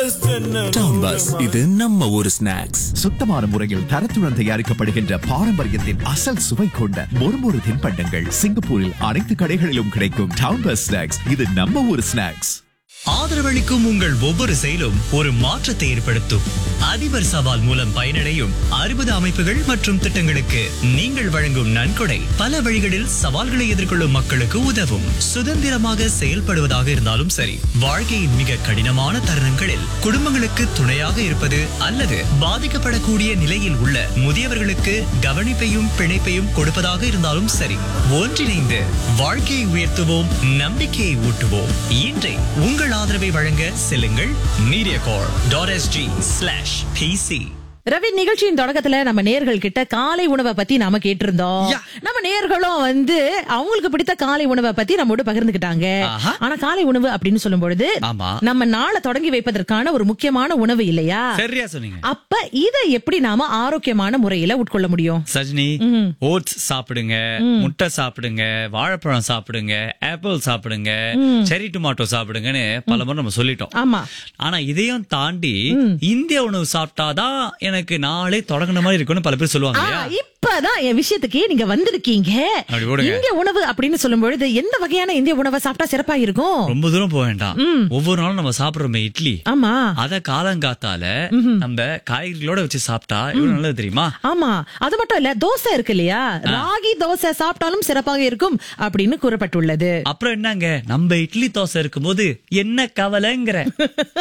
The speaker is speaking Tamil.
டவுன் பஸ் இது நம்ம ஊரு ஸ்நாக்ஸ் சுத்தமான முறையில் தரத்துடன் தயாரிக்கப்படுகின்ற பாரம்பரியத்தின் அசல் சுவை கொண்ட மொறுமொறு தின்பண்டங்கள் சிங்கப்பூரில் அனைத்து கடைகளிலும் கிடைக்கும் டவுன் பஸ் ஸ்நாக்ஸ் இது நம்ம ஊர் ஸ்நாக்ஸ் ஆதரவளிக்கும் உங்கள் ஒவ்வொரு செயலும் ஒரு மாற்றத்தை ஏற்படுத்தும் அதிபர் சவால் மூலம் பயனடையும் அறுபது அமைப்புகள் மற்றும் திட்டங்களுக்கு நீங்கள் வழங்கும் நன்கொடை பல வழிகளில் சவால்களை எதிர்கொள்ளும் மக்களுக்கு உதவும் சுதந்திரமாக செயல்படுவதாக இருந்தாலும் சரி வாழ்க்கையின் மிக கடினமான தருணங்களில் குடும்பங்களுக்கு துணையாக இருப்பது அல்லது பாதிக்கப்படக்கூடிய நிலையில் உள்ள முதியவர்களுக்கு கவனிப்பையும் பிணைப்பையும் கொடுப்பதாக இருந்தாலும் சரி ஒன்றிணைந்து வாழ்க்கையை உயர்த்துவோம் நம்பிக்கையை ஊட்டுவோம் இன்றை உங்கள் ஆதரவை வழங்க செல்லுங்கள் Mediacorp dot SG slash PC Ravi நிகழ்ச்சியின் தொடக்கத்துல நம்ம நேர்கள் கிட்ட காலை உணவை பத்தி நாம கேட்டிருந்தோம் நம்ம நேர்களும் வந்து அவங்களுக்கு பிடித்த காலை உணவை பத்தி நம்மோட பகிர்ந்துகிட்டாங்க ஆஹா. ஆனா காலை உணவு அப்படின்னு சொல்லும் பொழுது ஆமா. நம்ம நாளை தொடங்கி வைப்பதற்கான ஒரு முக்கியமான உணவு இல்லையா சரியா சொன்னீங்க அப்ப இதை எப்படி நாம ஆரோக்கியமான முறையில உட்கொள்ள முடியும் சஜினி ஓட்ஸ் சாப்பிடுங்க முட்டை சாப்பிடுங்க வாழைப்பழம் சாப்பிடுங்க ஆப்பிள் சாப்பிடுங்க செரி டொமாட்டோ சாப்பிடுங்கன்னு பல முறை நம்ம சொல்லிட்டோம் ஆமா ஆனா இதையும் தாண்டி இந்திய உணவு சாப்பிட்டாதான் எனக்கு நாளே தொடங்கின மாதிரி இருக்கும்னு பல பேர் சொல்லுவாங்க ஆ, இல்லையா இப்பதான் என் விஷயத்துக்கே நீங்க வந்திருக்கீங்க அப்படி போடுங்க. இந்திய உணவு அப்படின்னு சொல்லும் பொழுது எந்த வகையான இந்திய உணவை சாப்பிட்டா சிறப்பா இருக்கும் ரொம்ப தூரம் போக வேண்டாம் ஒவ்வொரு நாளும் நம்ம சாப்பிடுறோமே இட்லி ஆமா அத காலங்காத்தால நம்ம காய்கறிகளோட வச்சு சாப்பிட்டா எவ்வளவு நல்லது தெரியுமா ஆமா அது மட்டும் இல்ல தோசை இருக்கு இல்லையா ராகி தோசை சாப்பிட்டாலும் சிறப்பாக இருக்கும் அப்படின்னு கூறப்பட்டுள்ளது அப்புறம் என்னங்க நம்ம இட்லி தோசை இருக்கும்போது என்ன கவலைங்கிற